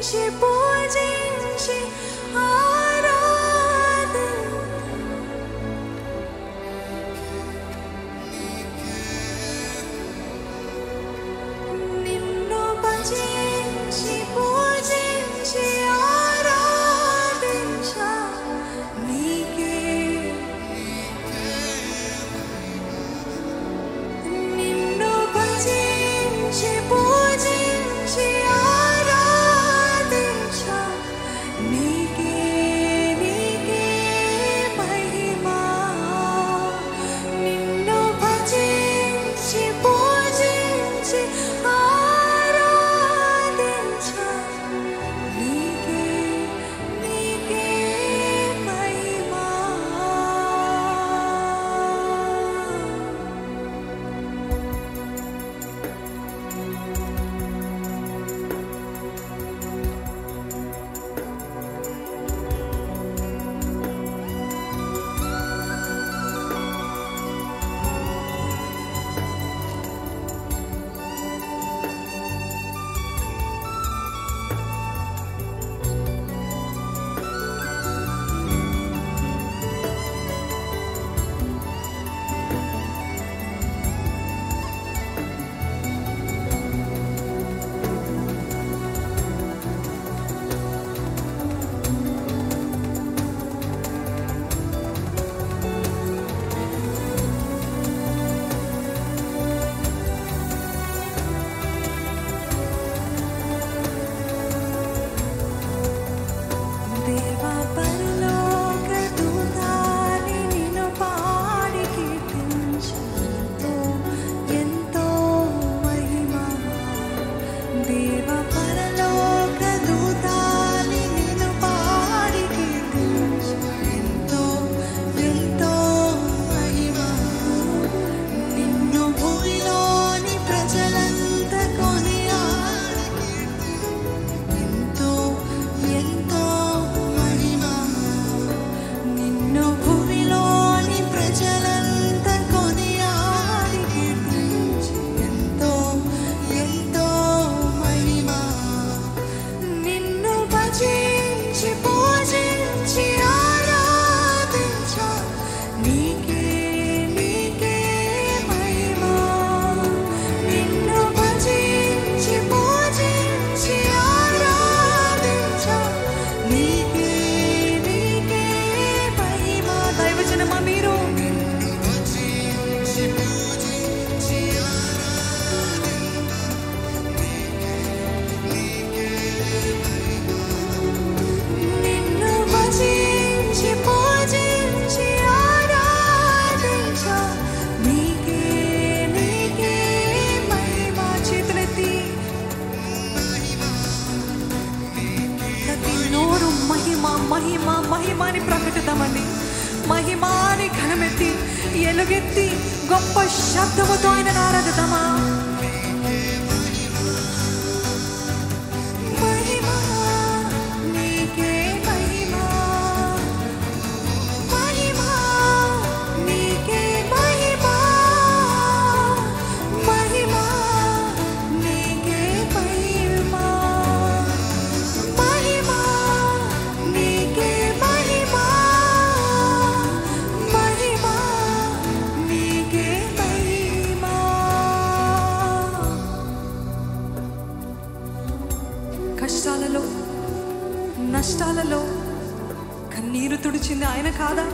పూజించి ఆరాధి నిన్ను భజించి పూజించి ఆరాధించ నీకే నిన్ను భజించి పూజించి ఆరాధించ నీకే నీకే మహిమా నిన్ను భజించి పూజించి ఆరాధించ నీకే నీకే మహిమా దేవా పరలోక దూతాని నిన్ను పాడి కీర్తించుతూ ఎంతో మహిమ దేవా పరలోక దూతాని నిన్ను పాడి కీర్తించు ఎంతో ఎంతో మహిమ నిన్ను భూమిలోని ప్రజలంతా కొనియాడి ఎంతో ఎంతో మహిమ నిన్ను భూమిలోని ప్రజలంతా కొనియాడి కీర్తించి ఎంతో ఎంతో మహిమ నిన్ను భజించి పూజించి ఆరాధించ నీకే నీకే మహిమ నిన్ను భజించి పూజించి ఆరాధించ నీకే నీకే మహిమ దైవజనమా మీరు నిన్ను భజించి పూజించి ఆరాధించ నీకే నీకే మహిమ చేతులెత్తి ప్రతి నోరు మహిమ మహిమ మహిమాని ప్రకటిద్దామండి మహిమాని ఘనమెత్తి ఎలుగెత్తి గొప్ప శబ్దముతో ఆయన ఆరాధిద్దామా మహిమా నీకే మహిమా మహిమా నీకే మహిమా మహిమా నీకే మహిమా మహిమా నీకే మహిమా మహిమా నీకే మహిమా కష్టాలలో నష్టాలలో కన్నీరు తుడిచింది ఆయన కాదా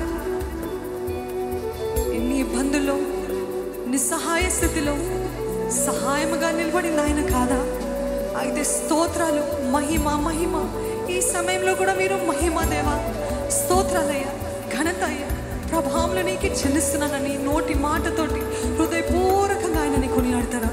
ఎన్ని ఇబ్బందుల్లో నిస్సహాయ స్థితిలో సహాయముగా నిలబడింది ఆయన కాదా అయితే స్తోత్రాలు మహిమ మహిమ ఈ సమయంలో కూడా మీరు మహిమ దేవా స్తోత్రాలయ్యా ఘనత అయ్యా ప్రభావంలో నీకు చెల్లిస్తున్నానని నోటి మాటతోటి హృదయపూర్వకంగా ఆయనని కొనియాడతారా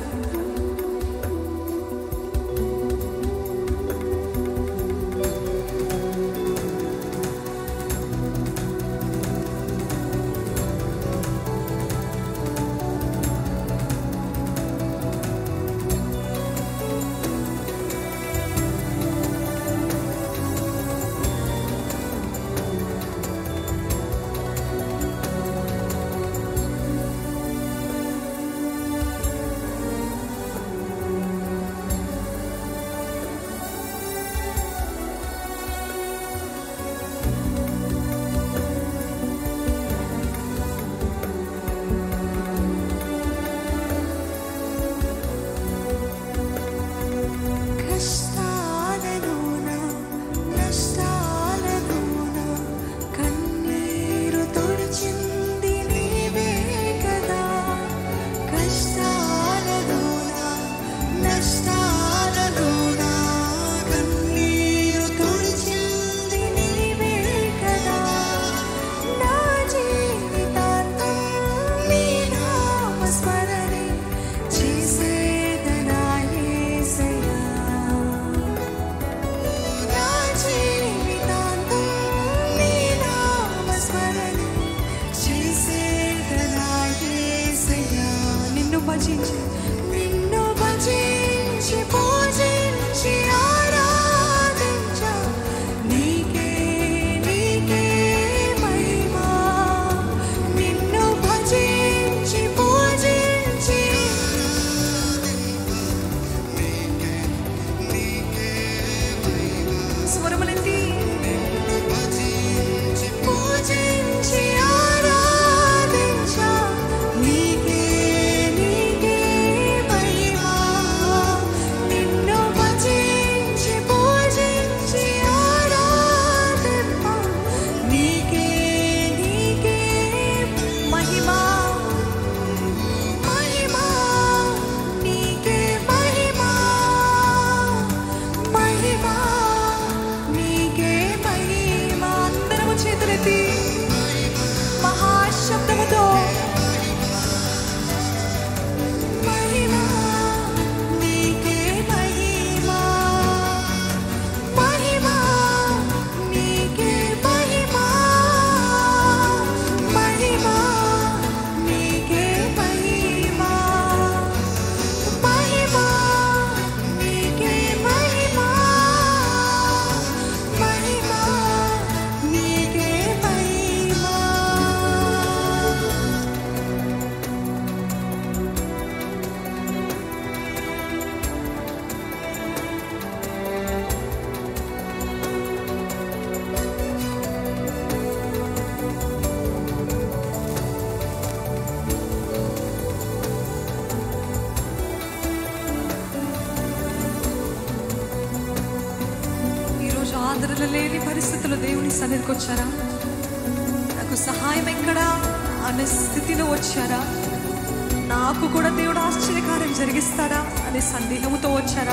ఆదరణ లేని పరిస్థితుల్లో దేవుని సన్నిధికి వచ్చారా నాకు సహాయం ఎక్కడా అనే స్థితిలో వచ్చారా నాకు కూడా దేవుడు ఆశ్చర్యకార్యం జరిగిస్తారా అనే సందేహంతో వచ్చారా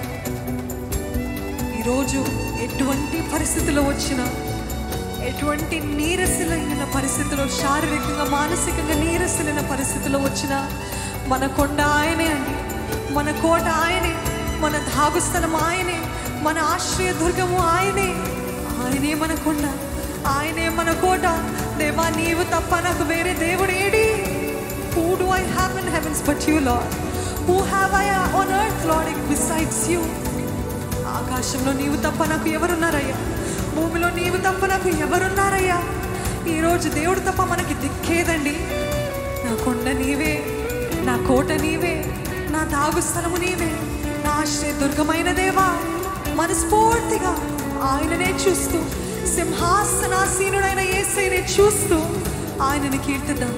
ఈరోజు ఎటువంటి పరిస్థితిలో వచ్చినా ఎటువంటి నీరసలైన పరిస్థితిలో శారీరకంగా మానసికంగా నీరసలైన పరిస్థితిలో వచ్చినా మన కొండ ఆయనే అండి మన కోట ఆయనే మన ధాగుస్థలం ఆయనే మన ఆశ్రయ దుర్గము ఆయనే ఆయనే మన కొండ ఆయనే మన కోట దేవా నీవు తప్ప నాకు వేరే దేవుడు ఏడి who do I have in heavens but you Lord who have I on earth Lord besides you ఆకాశంలో నీవు తప్ప నాకు ఎవరున్నారయ్యా భూమిలో నీవు తప్ప నాకు ఎవరున్నారయ్యా ఈరోజు దేవుడు తప్ప మనకి దిక్కేదండి నా కొండ నీవే నా కోట నీవే నా దాగు స్థలము నీవే నా ఆశ్రయ దుర్గమైన దేవా మనస్ఫూర్తిగా ఆయననే చూస్తూ సింహాసనాసీనుడైన ఏసైనే చూస్తూ ఆయనని కీర్తిద్దాం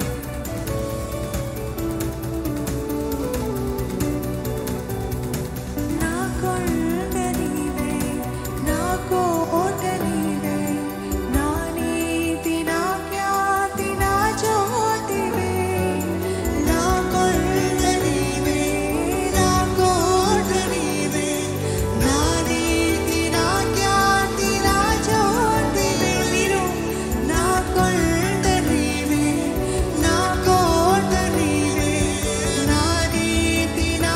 నా కొండ నీవే నా కోట నీవే నా నీతి నా ఖ్యాతి నా జ్యోతివే నా కొండ నీవే నా కోట నీవే నా నీతి నా ఖ్యాతి నా జ్యోతివే మీరు నా కొండ నీవే నా కోట నీవే నా నీతి నా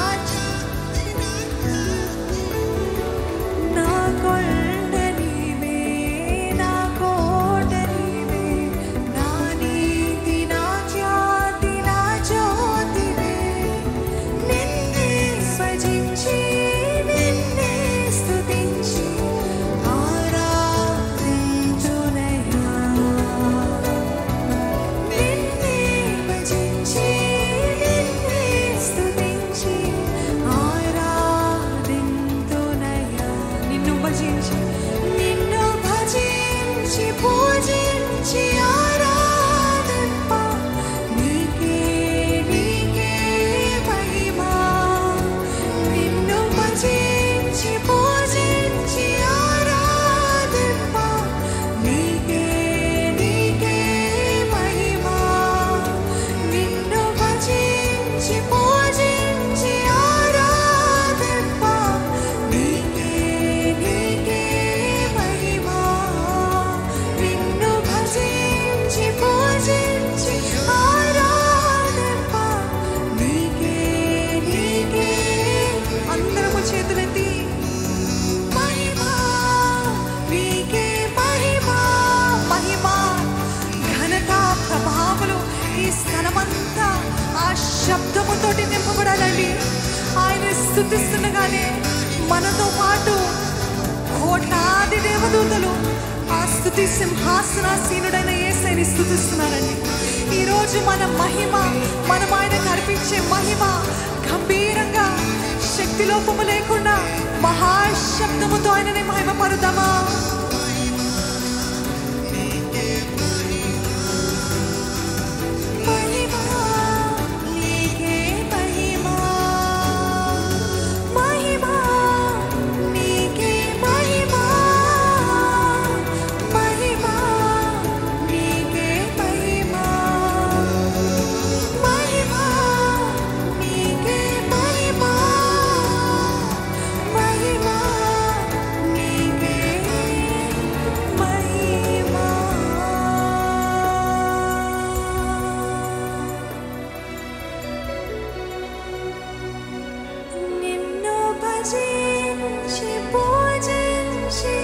నా కొండ నీవే నా కోట నీవే నా నీతి నా ఖ్యాతి నా జ్యోతివే నిన్నే భజించి నిన్నే స్తుతించి ఆరాధించునయ్యా నిన్నే భజించి నిన్నే స్తుతించి ఆరాధింతునయ్యా నిన్ను భజించి నిన్ను భజించి పూజించి ఆరాధింప నీకే నీకే మహిమా నిన్ను భజించి పూజించి ఆరాధింప నీకే నీకే మహిమా నిన్ను భజించి పూజించి ఆరాధింప నీకే నీకే మహిమా నిన్ను భజించి పూజించి ఆరాధింప నీకే నీకే అందరము చేతులెత్తి మహిమా నీకే మహిమా మహిమా ఘనత ప్రభావములు ఈ స్థలమంతా ఆ శబ్దముతోటి నింపబడాలండి ఆయన స్థుతిస్తుండగానే మనతో పాటు కోట్లాది దేవదూతలు ఆ స్థుతి సింహాసనాసీనుడైన ఏసైని స్థుతిస్తున్నారండి ఈరోజు మన మహిమ మనం ఆయనకు అర్పించే మహిమ గంభీరంగా శక్తి లోపము లేకుండా మహాశబ్దముతో ఆయనని మహిమ పరుదామా మహిమా నీకే మహిమా మహిమా నీకే మహిమా మహిమా నీకే మహిమా మహిమా నీకే మహిమా మహిమా నీకే మహిమా నిన్ను భజించి పూజించి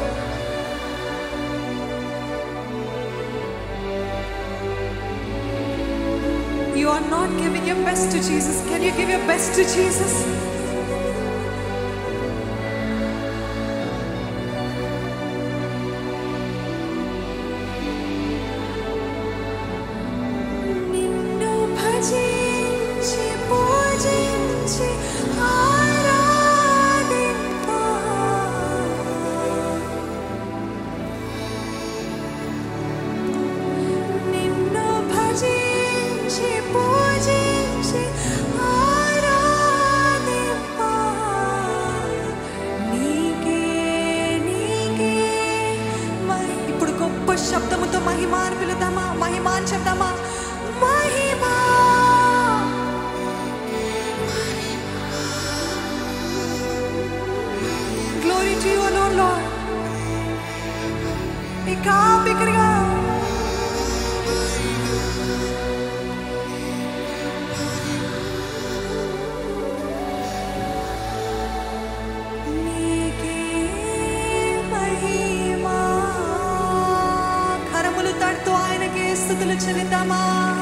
You are not giving your best to Jesus. Can you give your best to Jesus? నిన్ను భజించి పూజించి ఆరాధింప నిన్ను భజించి పూజించి ఆరాధింప శబ్దముతో మహిమ అని పిలుద్దామా మహిమ అని చెప్దామా మహిమ glory to you alone Lord ఇంకా బిగ్గరగా నీకే మహిమా. కరములు తడుతూ ఆయనకే స్థుతులు చెల్లిద్దామా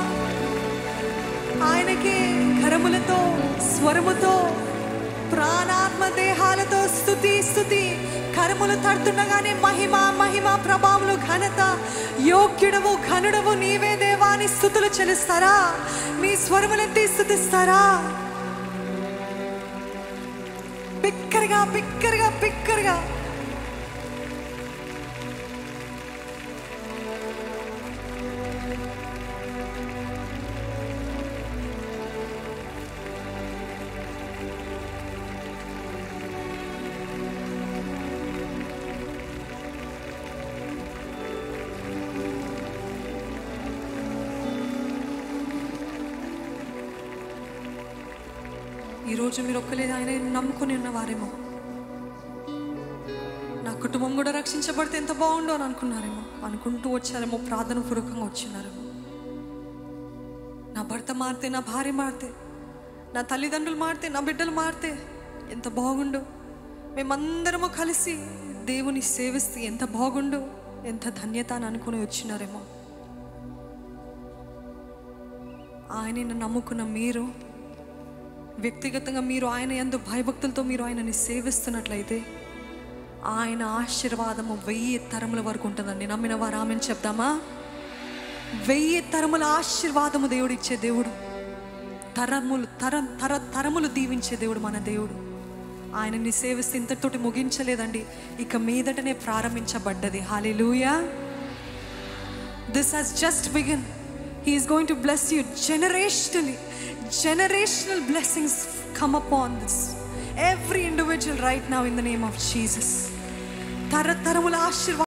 ఆయనకే కరములతో స్వరముతో ప్రాణాత్మ దేహాలతో స్థుతి స్థుతి కరములు తడుతుండగానే మహిమ మహిమ ప్రభావములు ఘనత యోగ్యుడవు ఘనుడవు నీవే దేవాని స్థుతులు చెల్లిస్తారా మీ స్వరములెత్తి స్థుతిస్తారా బిక్కరగా బిక్కరగా బిక్కరగా ఈరోజు మీరు ఒక్కలేదు ఆయన నమ్ముకొని ఉన్నవారేమో నా కుటుంబం కూడా రక్షించబడితే ఎంత బాగుండో అని అనుకున్నారేమో అనుకుంటూ వచ్చారేమో ప్రార్థన పూర్వకంగా వచ్చినారేమో నా భర్త మారితే నా భార్య మారితే నా తల్లిదండ్రులు మారితే నా బిడ్డలు మారితే ఎంత బాగుండు మేమందరము కలిసి దేవుని సేవిస్తే ఎంత బాగుండు ఎంత ధన్యత అని అనుకుని వచ్చినారేమో ఆయనను నమ్ముకున్న మీరు వ్యక్తిగతంగా మీరు ఆయన ఎందు భయభక్తులతో మీరు ఆయనని సేవిస్తున్నట్లయితే ఆయన ఆశీర్వాదము వెయ్యి తరముల వరకు ఉంటుందండి నమ్మిన వారు ఆమెను చెప్దామా వెయ్యి తరముల ఆశీర్వాదము దేవుడు ఇచ్చే దేవుడు తరములు తర తర తరములు దీవించే దేవుడు మన దేవుడు ఆయనని సేవిస్తే ఇంతటితోటి ముగించలేదండి ఇక మీదటనే ప్రారంభించబడ్డది hallelujah this has just begin He is going to bless you generationally. Generational blessings come upon this. Every individual right now in the name of Jesus. తరతరముల ఆశీర్వాదం